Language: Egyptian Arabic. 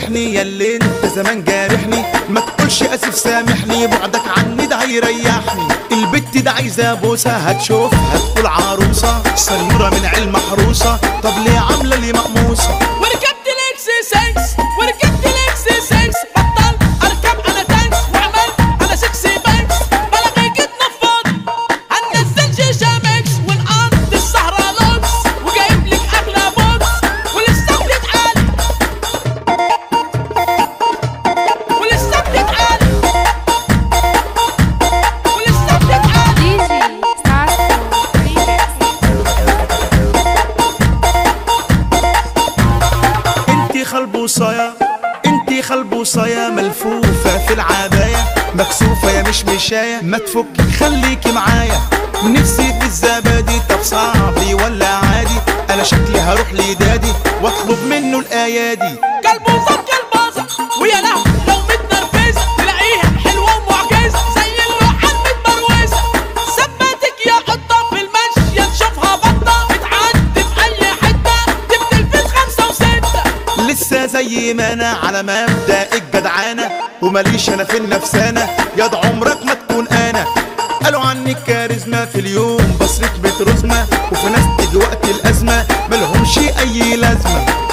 سامحني يا اللي انت زمان جارحني ما تقولش اسف سامحني بعدك عني ده هيريحني البت ده عايزه بوسه هتشوف هتقول عروسه سنوره من عيل محروسه طب ليه عامله لي مقموسه وركبت الاكس 6 وركبت الاكس 6 بطل اركب انا تانكس وعملت انا 6 بانكس بلغي جيت نفض هننزل شيشه ميكس ونقضي السهره لوكس وجايب لك اغلى بوكس ولسه بتتعالي ولسه بتتعالي ولسه بتتعالي DJ Sasso Remix. انتي خلبوصايا انتي خلبوصايا ملفوفة في العباية مكسوفة يا مش مشاية ما تفكي خليكي معايا نفسي في الزبادي طب صعبي ولا عادي انا شكلي هروح لدادي واطلب منه الايادي كلبوزة كلبازة ويا لهو لو متنرفزة تلاقيها حلوة ومعجزة زي اللوحة المتبروزة ثبتك يا قطة في المشي نشوفها بطة بتعدي في أي حتة تبدل في خمسة وستة لسه زي ما انا على مبدأ الجدعانة وماليش انا في النفسانة ياض عمرك ما تكون انا قالوا عني كاريزما في اليوم بصرف بترزمة وفي ناس تيجي وقت الازمة ملهمش اي لازمة